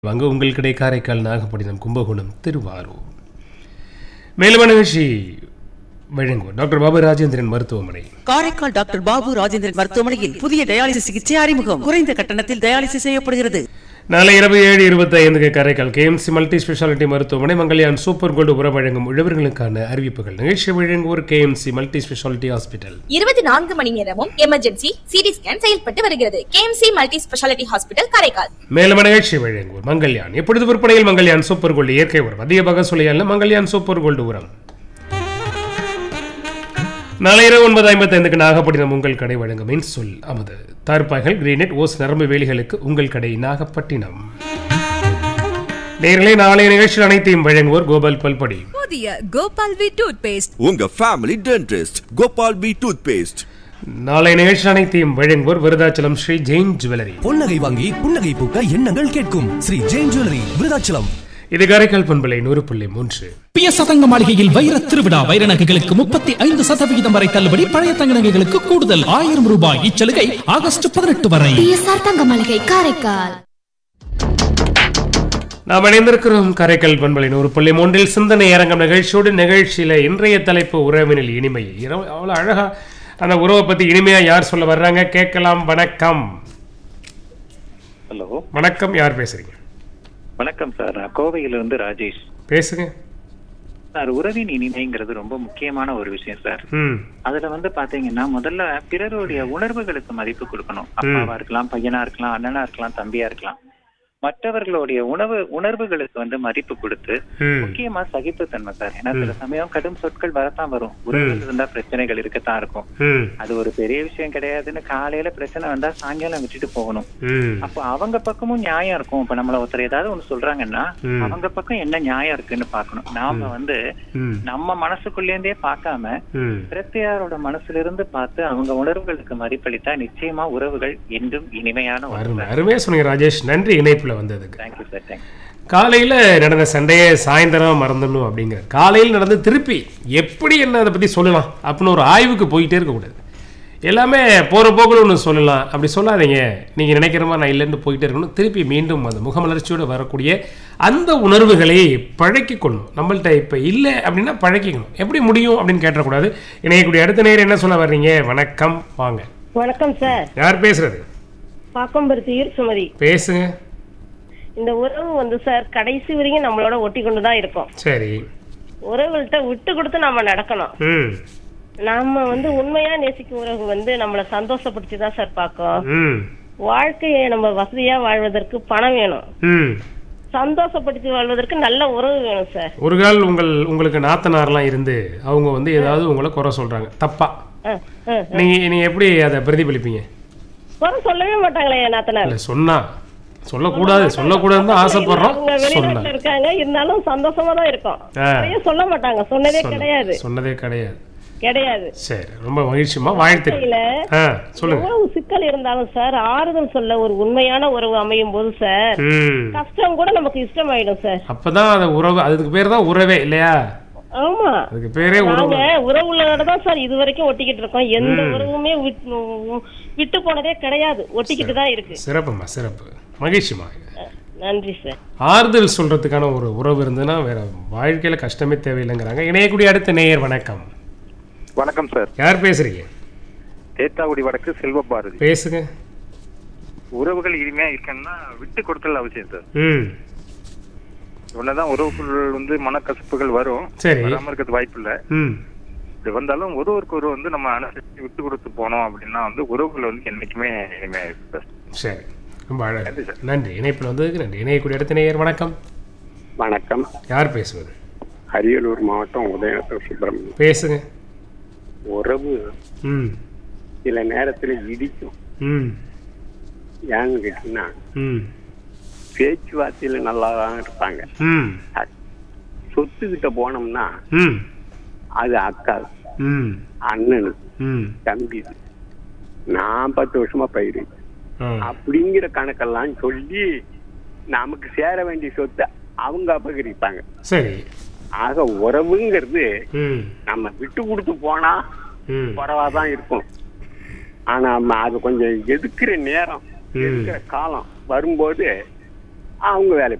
வாங்க உங்கள் கடை காரைக்கால் நாகப்பட்டினம் கும்பகோணம் திருவாரூர் மேலும் நிகழ்ச்சி வழங்குவோம் டாக்டர் பாபு ராஜேந்திரன் மருத்துவமனை காரைக்கால் டாக்டர் பாபு ராஜேந்திரன் மருத்துவமனையில் புதிய டயாலிசிஸ் சிகிச்சை அறிமுகம் குறைந்த கட்டணத்தில் டயாலிசிஸ் செய்யப்படுகிறது நாளை இரவு ஏழு இருபத்தி ஐந்துக்கு காரைக்கால் கேஎம்சி மல்டி ஸ்பெஷாலிட்டி மருத்துவமனை மங்கள்யான் சூப்பர் கோல்டு உரம் வழங்கும் இழவர்களுக்கான அறிவிப்புகள் நிகழ்ச்சி வழங்குவோர் கேஎம்சி மல்டி ஸ்பெஷாலிட்டி ஹாஸ்பிட்டல் இருபத்தி நான்கு மணி நேரமும் எமர்ஜென்சி சிடி ஸ்கேன் செயல்பட்டு வருகிறது KMC multi speciality hospital Karaikal மேலும் நிகழ்ச்சி வழங்குவோர் மங்கள்யான் எப்பொழுது விற்பனையில் மங்கள்யான் சூப்பர் கோல்டு இயற்கை உரம் அதிக பகசுலையால் மங்கள்யான் சூப்பர் கோல்டு உரம் நாளை இரவு ஒன்பது ஐம்பத்தி ஐந்துக்கு நாகப்பட்டினம் உங்கள் கடை வழங்கும் மின் சொல் அமது தார்பாய்கள் கிரீனெட் ஓஸ் நரம்பு வேலிகளுக்கு உங்கள் கடை நாகப்பட்டினம் நேர்களே நாளைய நிகழ்ச்சியில் அனைத்தையும் வழங்குவோர் கோபால் பல்படி புதிய கோபால் வி டூத் பேஸ்ட் உங்க ஃபேமிலி டென்டிஸ்ட் கோபால் பி டூத் பேஸ்ட் நாளை நிகழ்ச்சி அனைத்தையும் வழங்குவோர் விருதாச்சலம் ஸ்ரீ ஜெயின் ஜுவல்லரி பொன்னகை வாங்கி புன்னகை பூக்க எண்ணங்கள் கேட்கும் ஸ்ரீ ஜெயின் ஜுவல்லரி விருதாச்சலம் இது காரைக்கால் பண்பலை நூறு புள்ளி மூன்று பிய சதங்க மாளிகையில் வைர திருவிழா வைர நகைகளுக்கு முப்பத்தி ஐந்து சதவிகிதம் வரை தள்ளுபடி பழைய தங்க நகைகளுக்கு கூடுதல் ஆயிரம் ரூபாய் இச்சலுகை ஆகஸ்ட் பதினெட்டு வரை பிஎஸ்ஆர் தங்க மளிகை காரைக்கால் நாம் இணைந்திருக்கிறோம் காரைக்கால் பண்பலை நூறு புள்ளி மூன்றில் சிந்தனை அரங்கம் நிகழ்ச்சியோடு நிகழ்ச்சியில இன்றைய தலைப்பு உறவினில் இனிமை இரவு- அவ்வளவு அழகா அந்த உறவை பத்தி இனிமையா யார் சொல்ல வர்றாங்க கேட்கலாம் வணக்கம் ஹலோ வணக்கம் யார் பேசுறீங்க வணக்கம் சார் நான் கோவையிலிருந்து ராஜேஷ் பேசுங்க சார் உறவின் இனிமைங்கிறது ரொம்ப முக்கியமான ஒரு விஷயம் சார் ம் அதுல வந்து பாத்தீங்கன்னா முதல்ல பிறருடைய உணர்வுகளுக்கு மதிப்பு கொடுக்கணும் அப்பாவா இருக்கலாம் பையனா இருக்கலாம் அண்ணனா இருக்கலாம் தம்பியா இருக்கலாம் மற்றவர்களுடைய உணவு உணர்வுகளுக்கு வந்து மதிப்பு கொடுத்து ம் முக்கியமா சகிப்புத்தன்மை சார் ஏன்னா சில சமயம் கடும் சொற்கள் வரத்தான் வரும் உறவுகள் இருந்தா பிரச்சனைகள் இருக்கத்தான் இருக்கும் ம் அது ஒரு பெரிய விஷயம் கிடையாதுன்னு காலையில பிரச்சனை வந்தா சாயங்காலம் விட்டுட்டு போகணும் ம் அப்போ அவங்க பக்கமும் நியாயம் இருக்கும் இப்ப நம்மள ஒருத்தர் ஏதாவது ஒண்ணு சொல்றாங்கன்னா ம். அவங்க பக்கம் என்ன நியாயம் இருக்குன்னு பார்க்கணும் நாம வந்து ம் நம்ம மனசுக்குள்ளேருந்தே பார்க்காம ம் பிரத்தையாரோட மனசுல இருந்து பார்த்து அவங்க உணர்வுகளுக்கு மதிப்பளித்தா நிச்சயமா உறவுகள் என்றும் இனிமையான அருமை அருமையா சொன்னீங்க ராஜேஷ் நன்றி இணைப்புல வந்ததுக்கு தேங்க்யூ சார் தேங்க்யூ காலையில் நடந்த சண்டையை சாயந்தரம் மறந்துடணும் அப்படிங்கிற காலையில் நடந்து திருப்பி எப்படி என்ன அதை பற்றி சொல்லலாம் அப்படின்னு ஒரு ஆய்வுக்கு போயிட்டே இருக்கக்கூடாது எல்லாமே போகிற போக்கில் ஒன்று சொல்லலாம் அப்படி சொல்லாதீங்க நீங்கள் நினைக்கிற மாதிரி நான் இல்லைன்னு போயிட்டே இருக்கணும் திருப்பி மீண்டும் அந்த முகமலர்ச்சியோடு வரக்கூடிய அந்த உணர்வுகளை பழக்கிக்கொள்ளணும் நம்மள்ட்ட இப்போ இல்லை அப்படின்னா பழக்கிக்கணும் எப்படி முடியும் அப்படின்னு கேட்டக்கூடாது இணையக்கூடிய அடுத்த நேரம் என்ன சொல்ல வர்றீங்க வணக்கம் வாங்க வணக்கம் சார் யார் பேசுறது பாக்கம்பருத்தியூர் சுமதி பேசுங்க இந்த உறவு வந்து சார் கடைசி வரையும் நம்மளோட ஒட்டி கொண்டு தான் இருக்கும் சரி உறவுகள்கிட்ட விட்டு கொடுத்து நாம நடக்கணும் ம் நாம வந்து உண்மையா நேசிக்கும் உறவு வந்து நம்மள சந்தோஷப்படுத்தி தான் சார் பார்க்கும் ம் வாழ்க்கையை நம்ம வசதியா வாழ்வதற்கு பணம் வேணும் ம் சந்தோஷப்படுத்தி வாழ்வதற்கு நல்ல உறவு வேணும் சார் ஒரு கால் உங்கள் உங்களுக்கு நாத்தனார்லாம் இருந்து அவங்க வந்து ஏதாவது உங்களை குறை சொல்றாங்க தப்பா அஹ், அஹ். நீங்க நீங்க எப்படி அதை பிரதிபலிப்பீங்க குறை சொல்லவே மாட்டாங்களே என் நாத்தனார் இல்ல சொன்னா சொல்லக்கூடாது சொல்லக்கூடாதுன்னு தான் ஆசைப்படுறோம் அவங்க சொன்னா வெளிநாட்டுல இருக்காங்க இருந்தாலும் சந்தோஷமா தான் இருக்கும் ஆ. நிறைய சொல்ல மாட்டாங்க சொன்னதே கிடையாது சொன்னதே கிடையாது கிடையாது சரி ரொம்ப மகிழ்ச்சிமா வாழ்த்து வாழ்க்கையில ஆ சொல்லுங்க எவ்வளவு சிக்கல் இருந்தாலும் சார் ஆறுதல் சொல்ல ஒரு உண்மையான உறவு அமையும் போது சார் ம் கஷ்டம் கூட நமக்கு இஷ்டமாயிடும் சார் அப்பதான் அந்த உறவு அதுக்கு பேர் தான் உறவே இல்லையா ஆமா அதுக்கு பேரே உறவு நாங்க உறவுகளோட தான் சார் இது வரைக்கும் ஒட்டிக்கிட்டு இருக்கோம் எந்த உறவுமே விட்டு விட்டு போனதே கிடையாது ஒட்டிக்கிட்டு தான் இருக்கு சிறப்புமா சிறப்பு மகிழ்ச்சிமா நன்றி சார் ஆறுதல் சொல்றதுக்கான ஒரு உறவு இருந்ததுன்னா வேற வாழ்க்கையில கஷ்டமே தேவையில்லைங்கிறாங்க இணையக்கூடிய அடுத்த நேயர் வணக்கம் வணக்கம் சார் யார் பேசுறீங்க தேத்தாக்குடி வடக்கு செல்வ பாரதி பேசுங்க உறவுகள் இனிமையா இருக்கணும்னா விட்டு கொடுத்தல் அவசியம் சார் ம் ஒன்னதான் உறவுகள் வந்து மனக்கசப்புகள் வரும் சரி. வராம இருக்கிறது வாய்ப்பு இல்ல ம் இது வந்தாலும் ஒருவருக்கு ஒரு வந்து நம்ம அனுசரிச்சு விட்டு கொடுத்து போனோம் அப்படின்னா வந்து உறவுகள் வந்து என்னைக்குமே இனிமையா இருக்கு சார் சரி ரொம்ப நன்றி அழகு சார். நன்றி இணைப்பில் வந்ததுக்கு நன்றி இணையக்கூடிய அடுத்த நேயர் வணக்கம் வணக்கம் யார் பேசுவது அரியலூர் மாவட்டம் உதயநத்தம் சுப்பிரமணியம் பேசுங்க உறவு ம் சில நேரத்துல இடிக்கும் ம் ஏன்னு கேட்டீங்கன்னா ம் பேச்சுவார்த்தையில நல்லா தான் இருப்பாங்க ம் சொத்துக்கிட்ட போனோம்னா ம் அது அக்கா ம் அண்ணனு ம் தம்பி நான் பத்து வருஷமா பயிர் ஆ. அப்படிங்கிற கணக்கெல்லாம் சொல்லி நமக்கு சேர வேண்டிய சொத்தை அவங்க அபகரிப்பாங்க சரி ஆக உறவுங்கிறது ம் நம்ம விட்டு கொடுத்து போனா ம் குறைவாதான் இருக்கும் ஆனா ம- அது கொஞ்சம் எதுக்குற நேரம் ம். எதுக்குற காலம் வரும்போது அவங்க வேலை